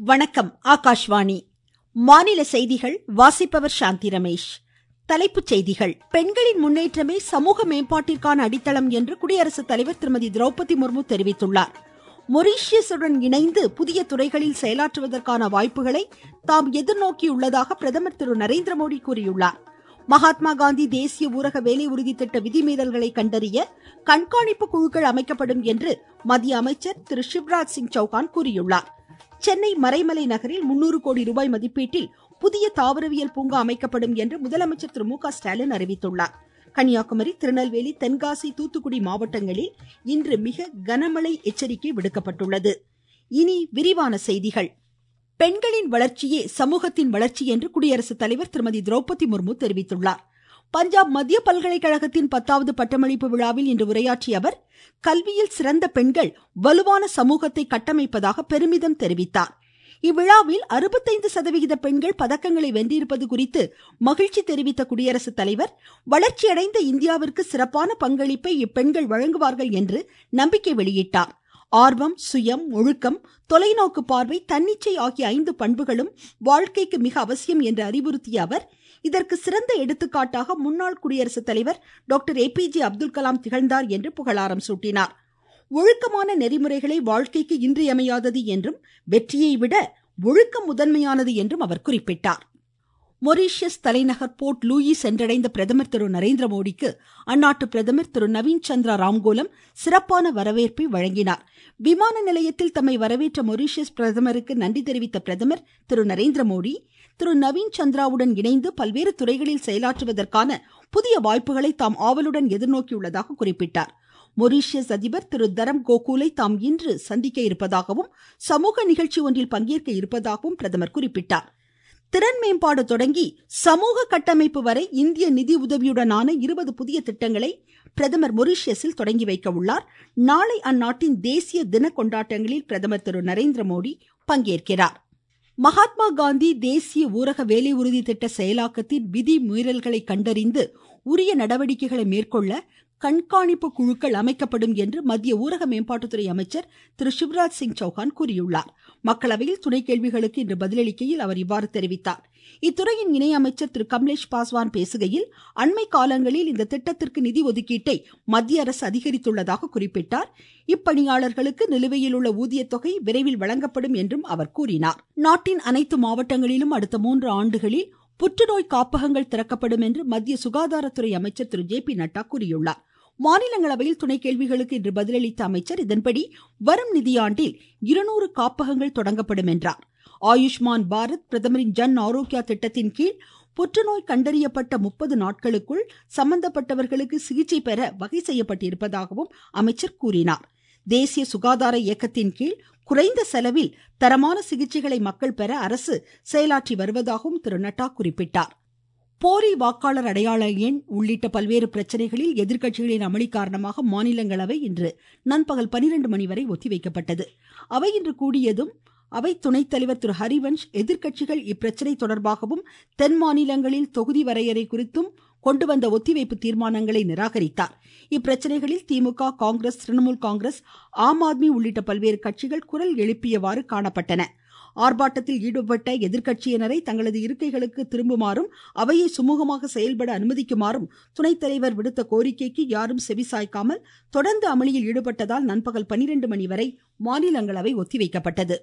வணக்கம் ஆகாஷ்வாணி மாநில செய்திகள் வாசிப்பவர் சாந்தி ரமேஷ் தலைப்புச் செய்திகள் பெண்களின் முன்னேற்றமே சமூக மேம்பாட்டிற்கான அடித்தளம் என்று குடியரசுத் தலைவர் திருமதி திரௌபதி முர்மு தெரிவித்துள்ளார் மொரீஷியஸுடன் இணைந்து புதிய துறைகளில் செயலாற்றுவதற்கான வாய்ப்புகளை தாம் எதிர்நோக்கியுள்ளதாக பிரதமர் திரு நரேந்திர மோடி கூறியுள்ளார் மகாத்மா காந்தி தேசிய ஊரக வேலை உறுதி திட்ட விதிமீறல்களை கண்டறிய கண்காணிப்பு குழுக்கள் அமைக்கப்படும் என்று மத்திய அமைச்சர் திரு சிவராஜ் சிங் சௌகான் கூறியுள்ளார் சென்னை மறைமலை நகரில் முன்னூறு கோடி ரூபாய் மதிப்பீட்டில் புதிய தாவரவியல் பூங்கா அமைக்கப்படும் என்று முதலமைச்சர் திரு மு க ஸ்டாலின் அறிவித்துள்ளார் கன்னியாகுமரி திருநெல்வேலி தென்காசி தூத்துக்குடி மாவட்டங்களில் இன்று மிக கனமழை எச்சரிக்கை விடுக்கப்பட்டுள்ளது இனி விரிவான செய்திகள் பெண்களின் வளர்ச்சியே சமூகத்தின் வளர்ச்சி என்று குடியரசுத் தலைவர் திருமதி திரௌபதி முர்மு தெரிவித்துள்ளார் பஞ்சாப் மத்திய பல்கலைக்கழகத்தின் பத்தாவது பட்டமளிப்பு விழாவில் இன்று உரையாற்றிய அவர் கல்வியில் சிறந்த பெண்கள் வலுவான சமூகத்தை கட்டமைப்பதாக பெருமிதம் தெரிவித்தார் இவ்விழாவில் அறுபத்தைந்து சதவிகித பெண்கள் பதக்கங்களை வென்றிருப்பது குறித்து மகிழ்ச்சி தெரிவித்த குடியரசுத் தலைவர் வளர்ச்சியடைந்த இந்தியாவிற்கு சிறப்பான பங்களிப்பை இப்பெண்கள் வழங்குவார்கள் என்று நம்பிக்கை வெளியிட்டார் ஆர்வம் சுயம் ஒழுக்கம் தொலைநோக்கு பார்வை தன்னிச்சை ஆகிய ஐந்து பண்புகளும் வாழ்க்கைக்கு மிக அவசியம் என்று அறிவுறுத்திய அவர் இதற்கு சிறந்த எடுத்துக்காட்டாக முன்னாள் குடியரசுத் தலைவர் doctor A P J Abdul Kalam திகழ்ந்தார் என்று புகழாரம் சூட்டினார் ஒழுக்கமான நெறிமுறைகளை வாழ்க்கைக்கு இன்றியமையாதது என்றும் வெற்றியை விட ஒழுக்கம் முதன்மையானது என்றும் அவர் குறிப்பிட்டார் மொரீஷியஸ் தலைநகர் போர்ட் லூயி சென்றடைந்த பிரதமர் திரு நரேந்திர மோடிக்கு அந்நாட்டு பிரதமர் திரு நவீன் சந்திரா ராம்கோலம் சிறப்பான வரவேற்பை வழங்கினார் விமான நிலையத்தில் தம்மை வரவேற்ற மொரீஷியஸ் பிரதமருக்கு நன்றி தெரிவித்த பிரதமர் திரு நரேந்திர மோடி திரு நவீன் சந்திராவுடன் இணைந்து பல்வேறு துறைகளில் செயலாற்றுவதற்கான புதிய வாய்ப்புகளை தாம் ஆவலுடன் எதிர்நோக்கியுள்ளதாக குறிப்பிட்டார் மொரீஷியஸ் அதிபர் திரு தரம் கோகுலை தாம் இன்று சந்திக்க இருப்பதாகவும் சமூக நிகழ்ச்சி ஒன்றில் பங்கேற்க இருப்பதாகவும் பிரதமர் குறிப்பிட்டார் திறன் மேம்பாடு தொடங்கி சமூக கட்டமைப்பு வரை இந்திய நிதி உதவியுடனான இருபது புதிய திட்டங்களை பிரதமர் மொரீஷியஸில் தொடங்கி வைக்க உள்ளார் நாளை அந்நாட்டின் தேசிய தின கொண்டாட்டங்களில் பிரதமர் திரு நரேந்திர மோடி பங்கேற்கிறார் மகாத்மா காந்தி தேசிய ஊரக வேலை உறுதி திட்ட செயலாக்கத்தின் விதி மீறல்களை கண்டறிந்து உரிய நடவடிக்கைகளை மேற்கொள்ள கண்காணிப்பு குழுக்கள் அமைக்கப்படும் என்று மத்திய ஊரக மேம்பாட்டுத்துறை அமைச்சர் திரு சிவராஜ் சிங் சௌஹான் கூறியுள்ளார் மக்களவையில் துணை கேள்விகளுக்கு இன்று பதிலளிக்கையில் அவர் இவ்வாறு தெரிவித்தார் இத்துறையின் இணை அமைச்சர் திரு கமலேஷ் பாஸ்வான் பேசுகையில் அண்மை காலங்களில் இந்த திட்டத்திற்கு நிதி ஒதுக்கீட்டை மத்திய அரசு அதிகரித்துள்ளதாக குறிப்பிட்டார் இப்பணியாளர்களுக்கு நிலுவையில் உள்ள ஊதியத்தொகை விரைவில் வழங்கப்படும் என்றும் அவர் கூறினார் நாட்டின் அனைத்து மாவட்டங்களிலும் அடுத்த மூன்று ஆண்டுகளில் புற்றுநோய் காப்பகங்கள் திறக்கப்படும் என்று மத்திய சுகாதாரத்துறை அமைச்சர் திரு ஜே பி நட்டா கூறியுள்ளார் மாநிலங்களவையில் துணை கேள்விகளுக்கு இன்று பதிலளித்த அமைச்சர் இதன்படி வரும் நிதியாண்டில் இருநூறு காப்பகங்கள் தொடங்கப்படும் என்றார் ஆயுஷ்மான் பாரத் பிரதமரின் ஜன் ஆரோக்கியா திட்டத்தின் கீழ் புற்றுநோய் கண்டறியப்பட்ட முப்பது நாட்களுக்குள் சம்பந்தப்பட்டவர்களுக்கு சிகிச்சை பெற வகை செய்யப்பட்டிருப்பதாகவும் அமைச்சர் கூறினார் தேசிய சுகாதார இயக்கத்தின் கீழ் குறைந்த செலவில் தரமான சிகிச்சைகளை மக்கள் பெற அரசு செயலாற்றி வருவதாகவும் திரு நட்டா குறிப்பிட்டார் போலி வாக்காளர் அடையாள எண் உள்ளிட்ட பல்வேறு பிரச்சனைகளில் எதிர்க்கட்சிகளின் அமளி காரணமாக மாநிலங்களவை இன்று நண்பகல் பனிரெண்டு மணி வரை ஒத்திவைக்கப்பட்டது அவை இன்று கூடியதும் அவை துணைத் தலைவர் திரு ஹரிவன்ஷ் எதிர்க்கட்சிகள் இப்பிரச்சனை தொடர்பாகவும் தென் மாநிலங்களில் தொகுதி வரையறை குறித்தும் கொண்டு வந்த ஒத்திவைப்பு தீர்மானங்களை நிராகரித்தார் இப்பிரச்சனைகளில் திமுக காங்கிரஸ் திரிணாமுல் காங்கிரஸ் ஆம் ஆத்மி உள்ளிட்ட பல்வேறு கட்சிகள் குரல் எழுப்பியவாறு காணப்பட்டன ஆர்ப்பாட்டத்தில் ஈடுபட்ட எதிர்க்கட்சியினரை தங்களது இருக்கைகளுக்கு திரும்புமாறும் அவையை சுமூகமாக செயல்பட அனுமதிக்குமாறும் துணைத் தலைவர் விடுத்த கோரிக்கைக்கு யாரும் செவிசாய்க்காமல் தொடர்ந்து அமளியில் ஈடுபட்டதால் நண்பகல் பனிரெண்டு மணி வரை மாநிலங்களவை ஒத்திவைக்கப்பட்டது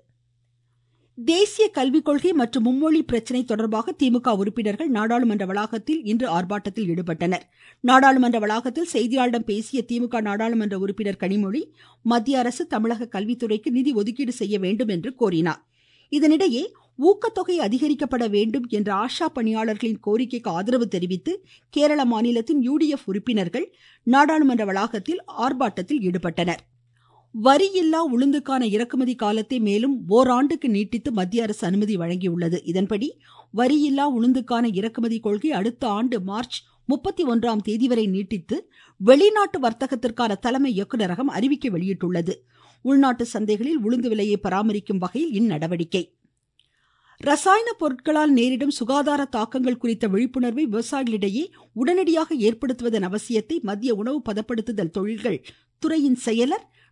தேசிய கல்விக் கொள்கை மற்றும் மும்மொழி பிரச்சினை தொடர்பாக திமுக உறுப்பினர்கள் நாடாளுமன்ற வளாகத்தில் இன்று ஆர்ப்பாட்டத்தில் ஈடுபட்டனர் நாடாளுமன்ற வளாகத்தில் செய்தியாளர்களிடம் பேசிய திமுக நாடாளுமன்ற உறுப்பினர் கனிமொழி மத்திய அரசு தமிழக கல்வித்துறைக்கு நிதி ஒதுக்கீடு செய்ய வேண்டும் என்று கோரினார் இதனிடையே ஊக்கத்தொகை அதிகரிக்கப்பட வேண்டும் என்ற ஆஷா பணியாளர்களின் கோரிக்கைக்கு ஆதரவு தெரிவித்து கேரள மாநிலத்தின் யுடிஎஃப் உறுப்பினர்கள் நாடாளுமன்ற வளாகத்தில் ஆர்ப்பாட்டத்தில் ஈடுபட்டனர் வரியில்லா உளுந்துக்கான இறக்குமதி காலத்தை மேலும் ஓராண்டுக்கு நீட்டித்து மத்திய அரசு அனுமதி வழங்கியுள்ளது இதன்படி வரியில்லா உளுந்துக்கான இறக்குமதி கொள்கை அடுத்த ஆண்டு மார்ச் முப்பத்தி ஒன்றாம் தேதி வரை நீட்டித்து வெளிநாட்டு வர்த்தகத்திற்கான தலைமை இயக்குநரகம் அறிவிக்கை வெளியிட்டுள்ளது உள்நாட்டு சந்தைகளில் உளுந்து விலையை பராமரிக்கும் வகையில் இந்நடவடிக்கை ரசாயன பொருட்களால் நேரிடும் சுகாதார தாக்கங்கள் குறித்த விழிப்புணர்வை விவசாயிகளிடையே உடனடியாக ஏற்படுத்துவதன் அவசியத்தை மத்திய உணவு பதப்படுத்துதல் தொழில்கள் துறையின் செயலர்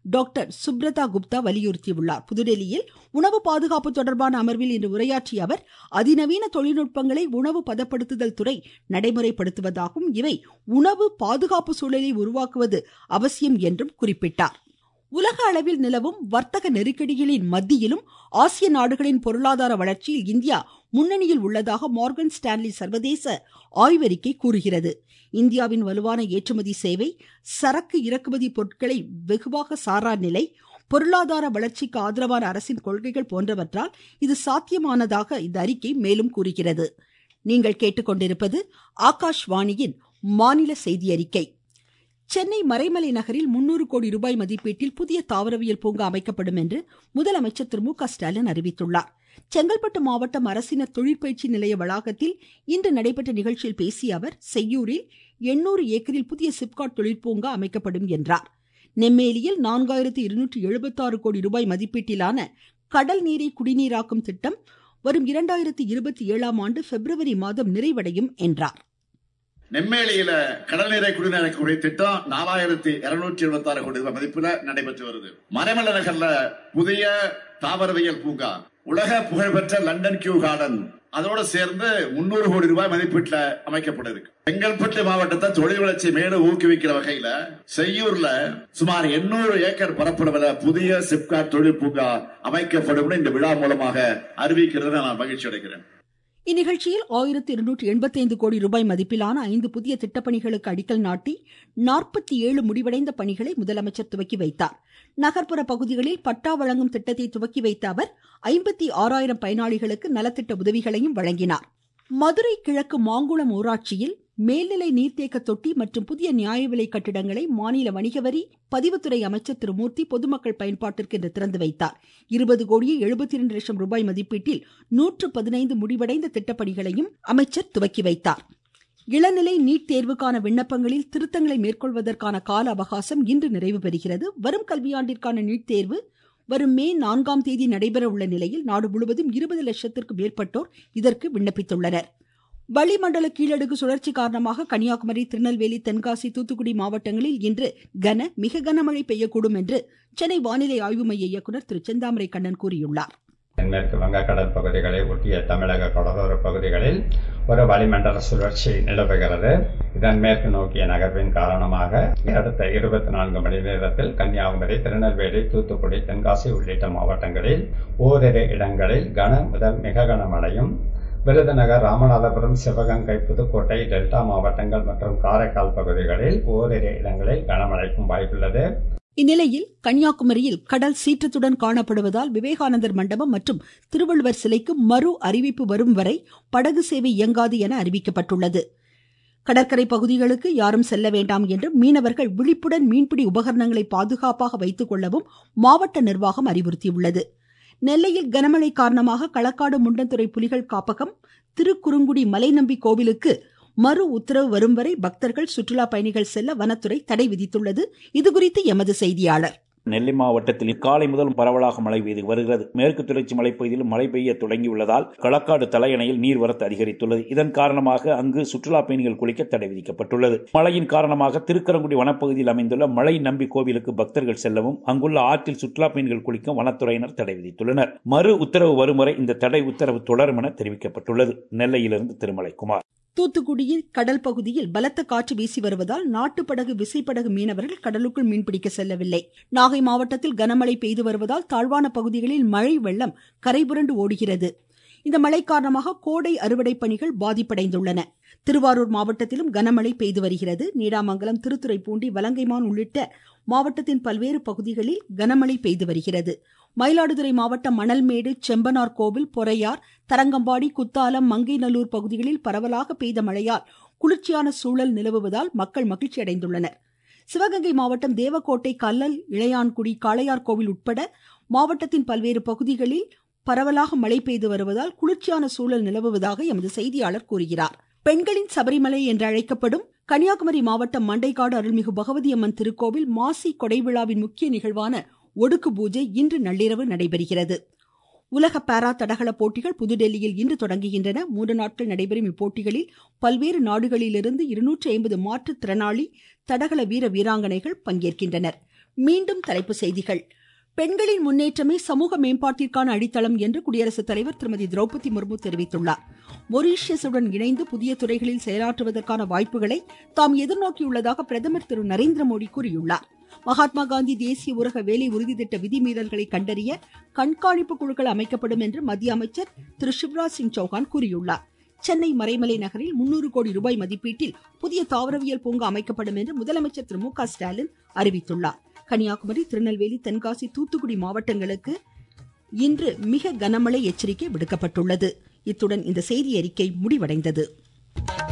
டாக்டர் சுப்ரதா குப்தா வலியுறுத்தியுள்ளார் புதுடெல்லியில் உணவு பாதுகாப்பு தொடர்பான அமர்வில் இன்று உரையாற்றிய அவர் அதிநவீன தொழில்நுட்பங்களை உணவு பதப்படுத்துதல் துறை நடைமுறைப்படுத்துவதாகவும் இவை உணவு பாதுகாப்பு சூழலை உருவாக்குவது அவசியம் என்றும் குறிப்பிட்டார் உலக அளவில் நிலவும் வர்த்தக நெருக்கடிகளின் மத்தியிலும் ஆசிய நாடுகளின் பொருளாதார வளர்ச்சியில் இந்தியா முன்னணியில் உள்ளதாக மார்கன் ஸ்டான்லி சர்வதேச ஆய்வறிக்கை கூறுகிறது இந்தியாவின் வலுவான ஏற்றுமதி சேவை சரக்கு இறக்குமதி பொருட்களை வெகுவாக சாரா நிலை பொருளாதார வளர்ச்சிக்கு ஆதரவான அரசின் கொள்கைகள் போன்றவற்றால் இது சாத்தியமானதாக இந்த அறிக்கை மேலும் கூறுகிறது நீங்கள் கேட்டுக்கொண்டிருப்பது ஆகாஷ்வாணியின் மாநில செய்தி அறிக்கை சென்னை மறைமலை நகரில் முன்னூறு கோடி ரூபாய் மதிப்பீட்டில் புதிய தாவரவியல் பூங்கா அமைக்கப்படும் என்று முதலமைச்சர் திரு மு க ஸ்டாலின் அறிவித்துள்ளார் செங்கல்பட்டு மாவட்டம் அரசினர் தொழிற்பயிற்சி நிலைய வளாகத்தில் இன்று நடைபெற்ற நிகழ்ச்சியில் பேசிய அவர் செய்யூரில் எண்ணூறு ஏக்கரில் புதிய சிப்காட் தொழிற்பூங்கா அமைக்கப்படும் என்றார் நெம்மேலியில் நான்காயிரத்து இருநூற்று எழுபத்தாறு கோடி ரூபாய் மதிப்பீட்டிலான கடல் நீரை குடிநீராக்கும் திட்டம் வரும் இரண்டாயிரத்து இருபத்தி ஏழாம் ஆண்டு பிப்ரவரி மாதம் நிறைவடையும் என்றார் நெம்மேலியில கடல் நீரை குடிநீரக்கூடிய திட்டம் நாலாயிரத்தி இருநூற்றி எழுபத்தி ஆறு கோடி ரூபாய் மதிப்புல நடைபெற்று வருது மறைமலை நகர்ல புதிய தாவரவியல் பூங்கா உலக புகழ்பெற்ற லண்டன் கியூ கார்டன் அதோட சேர்ந்து முன்னூறு கோடி ரூபாய் மதிப்பீட்டுல அமைக்கப்பட இருக்கு செங்கல்பட்டு மாவட்டத்தை தொழில் வளர்ச்சி மேலும் ஊக்குவிக்கிற வகையில செய்யூர்ல சுமார் எண்ணூறு ஏக்கர் பரப்பளவுல புதிய சிப்காட் தொழில் பூங்கா அமைக்கப்படும் இந்த விழா மூலமாக அறிவிக்கிறது நான் மகிழ்ச்சி அடைகிறேன் இந்நிகழ்ச்சியில் ஆயிரத்தி இருநூற்றி எண்பத்தி ஐந்து கோடி ரூபாய் மதிப்பிலான ஐந்து புதிய திட்டப்பணிகளுக்கு அடிக்கல் நாட்டி நாற்பத்தி ஏழு முடிவடைந்த பணிகளை முதலமைச்சர் துவக்கி வைத்தார் நகர்ப்புற பகுதிகளில் பட்டா வழங்கும் திட்டத்தை துவக்கி வைத்த அவர் ஐம்பத்தி ஆறாயிரம் பயனாளிகளுக்கு நலத்திட்ட உதவிகளையும் வழங்கினார் மதுரை கிழக்கு மாங்குளம் ஊராட்சியில் மேல்நிலை நீர்த்தேக்க தொட்டி மற்றும் புதிய நியாய விலை கட்டிடங்களை மாநில வணிக வரி பதிவுத்துறை அமைச்சர் திரு மூர்த்தி பொதுமக்கள் பயன்பாட்டிற்கு இன்று திறந்து வைத்தார் இருபது கோடியே எழுபத்தி இரண்டு லட்சம் ரூபாய் மதிப்பீட்டில் நூற்று பதினைந்து முடிவடைந்த திட்டப்பணிகளையும் அமைச்சர் துவக்கி வைத்தார் இளநிலை நீட் தேர்வுக்கான விண்ணப்பங்களில் திருத்தங்களை மேற்கொள்வதற்கான கால அவகாசம் இன்று நிறைவு பெறுகிறது வரும் கல்வியாண்டிற்கான நீட் தேர்வு வரும் மே நான்காம் தேதி நடைபெற உள்ள நிலையில் நாடு முழுவதும் இருபது லட்சத்திற்கும் மேற்பட்டோர் இதற்கு விண்ணப்பித்துள்ளனர் வளிமண்டல கீழடுக்கு சுழற்சி காரணமாக கன்னியாகுமரி திருநெல்வேலி தென்காசி தூத்துக்குடி மாவட்டங்களில் இன்று கன மிக கனமழை பெய்யக்கூடும் என்று சென்னை வானிலை ஆய்வு மைய இயக்குநர் திரு செந்தாமரை கண்ணன் கூறியுள்ளார் தென்மேற்கு வங்கக்கடல் பகுதிகளை ஒட்டிய தமிழக கடலோர பகுதிகளில் ஒரு வளிமண்டல சுழற்சி நிலவுகிறது இதன் மேற்கு நோக்கிய நகர்வின் காரணமாக அடுத்த இருபத்தி நான்கு மணி நேரத்தில் கன்னியாகுமரி திருநெல்வேலி தூத்துக்குடி தென்காசி உள்ளிட்ட மாவட்டங்களில் ஓரிரு இடங்களில் கன முதல் மிக கனமழையும் விருதுநகர் ராமநாதபுரம் சிவகங்கை புதுக்கோட்டை டெல்டா மாவட்டங்கள் மற்றும் காரைக்கால் பகுதிகளில் ஓரிரு இடங்களில் கனமழைக்கும் வாய்ப்புள்ளது இந்நிலையில் கன்னியாகுமரியில் கடல் சீற்றத்துடன் காணப்படுவதால் விவேகானந்தர் மண்டபம் மற்றும் திருவள்ளுவர் சிலைக்கு மறு அறிவிப்பு வரும் வரை படகு சேவை இயங்காது என அறிவிக்கப்பட்டுள்ளது கடற்கரை பகுதிகளுக்கு யாரும் செல்ல வேண்டாம் என்றும் மீனவர்கள் விழிப்புடன் மீன்பிடி உபகரணங்களை பாதுகாப்பாக வைத்துக் கொள்ளவும் மாவட்ட நிர்வாகம் அறிவுறுத்தியுள்ளது நெல்லையில் கனமழை காரணமாக களக்காடு முண்டந்துறை புலிகள் காப்பகம் திருக்குறுங்குடி மலைநம்பி கோவிலுக்கு மறு உத்தரவு வரும் வரை பக்தர்கள் சுற்றுலா பயணிகள் செல்ல வனத்துறை தடை விதித்துள்ளது இதுகுறித்து எமது செய்தியாளர் நெல்லை மாவட்டத்தில் காலை முதல் பரவலாக மழை பெய்து வருகிறது மேற்கு தொடர்ச்சி மலைப்பகுதியில் மழை பெய்ய தொடங்கியுள்ளதால் களக்காடு தலையணையில் நீர்வரத்து அதிகரித்துள்ளது இதன் காரணமாக அங்கு சுற்றுலா பயணிகள் குளிக்க தடை விதிக்கப்பட்டுள்ளது மழையின் காரணமாக திருக்கரங்குடி வனப்பகுதியில் அமைந்துள்ள மழை நம்பி கோவிலுக்கு பக்தர்கள் செல்லவும் அங்குள்ள ஆற்றில் சுற்றுலா பயணிகள் குளிக்க வனத்துறையினர் தடை விதித்துள்ளனர் மறு உத்தரவு வரும் வரை இந்த தடை உத்தரவு தொடரும் என தெரிவிக்கப்பட்டுள்ளது நெல்லையிலிருந்து திருமலைக்குமார் தூத்துக்குடியில் கடல் பகுதியில் பலத்த காற்று வீசி வருவதால் நாட்டுப்படகு விசைப்படகு மீனவர்கள் கடலுக்குள் மீன்பிடிக்க செல்லவில்லை நாகை மாவட்டத்தில் கனமழை பெய்து வருவதால் தாழ்வான பகுதிகளில் மழை வெள்ளம் கரைபுரண்டு ஓடுகிறது இந்த மழை காரணமாக கோடை அறுவடை பணிகள் பாதிப்படைந்துள்ளன திருவாரூர் மாவட்டத்திலும் கனமழை பெய்து வருகிறது நீடாமங்கலம் திருத்துறைப்பூண்டி வலங்கைமான் உள்ளிட்ட மாவட்டத்தின் பல்வேறு பகுதிகளில் கனமழை பெய்து வருகிறது மயிலாடுதுறை மாவட்டம் மணல்மேடு செம்பனார் கோவில் பொறையார் தரங்கம்பாடி குத்தாலம் மங்கைநல்லூர் பகுதிகளில் பரவலாக பெய்த மழையால் குளிர்ச்சியான சூழல் நிலவுவதால் மக்கள் மகிழ்ச்சி அடைந்துள்ளனர் சிவகங்கை மாவட்டம் தேவக்கோட்டை கல்லல் இளையான்குடி காளையார் கோவில் உட்பட மாவட்டத்தின் பல்வேறு பகுதிகளில் பரவலாக மழை பெய்து வருவதால் குளிர்ச்சியான சூழல் நிலவுவதாக எமது செய்தியாளர் கூறுகிறார் பெண்களின் சபரிமலை என்று அழைக்கப்படும் கன்னியாகுமரி மாவட்டம் மண்டைக்காடு அருள்மிகு பகவதி அம்மன் திருக்கோவில் மாசி கொடைவிழாவின் முக்கிய நிகழ்வான ஒடுக்கு பூஜை இன்று நள்ளிரவு நடைபெறுகிறது உலக பாரா தடகள போட்டிகள் புதுடெல்லியில் இன்று தொடங்குகின்றன மூன்று நாட்கள் நடைபெறும் இப்போட்டிகளில் பல்வேறு நாடுகளிலிருந்து இருநூற்றி ஐம்பது மாற்றுத்திறனாளி தடகள வீர வீராங்கனைகள் பங்கேற்கின்றனர் மீண்டும் தலைப்புச் செய்திகள் பெண்களின் முன்னேற்றமே சமூக மேம்பாட்டிற்கான அடித்தளம் என்று குடியரசுத் தலைவர் திருமதி திரௌபதி முர்மு தெரிவித்துள்ளார் மொரீஷியஸுடன் இணைந்து புதிய துறைகளில் செயலாற்றுவதற்கான வாய்ப்புகளை தாம் எதிர்நோக்கியுள்ளதாக பிரதமர் திரு நரேந்திர மோடி கூறியுள்ளார் மகாத்மா காந்தி தேசிய ஊரக வேலை உறுதி திட்ட விதிமீறல்களை கண்டறிய கண்காணிப்பு குழுக்கள் அமைக்கப்படும் என்று மத்திய அமைச்சர் திரு சிவராஜ் சிங் சௌஹான் கூறியுள்ளார் சென்னை மறைமலை நகரில் முன்னூறு கோடி ரூபாய் மதிப்பீட்டில் புதிய தாவரவியல் பூங்கா அமைக்கப்படும் என்று முதலமைச்சர் திரு மு க ஸ்டாலின் அறிவித்துள்ளார் கன்னியாகுமரி திருநெல்வேலி தென்காசி தூத்துக்குடி மாவட்டங்களுக்கு இன்று மிக கனமழை எச்சரிக்கை விடுக்கப்பட்டுள்ளது இத்துடன் இந்த செய்தி அறிக்கை முடிவடைந்தது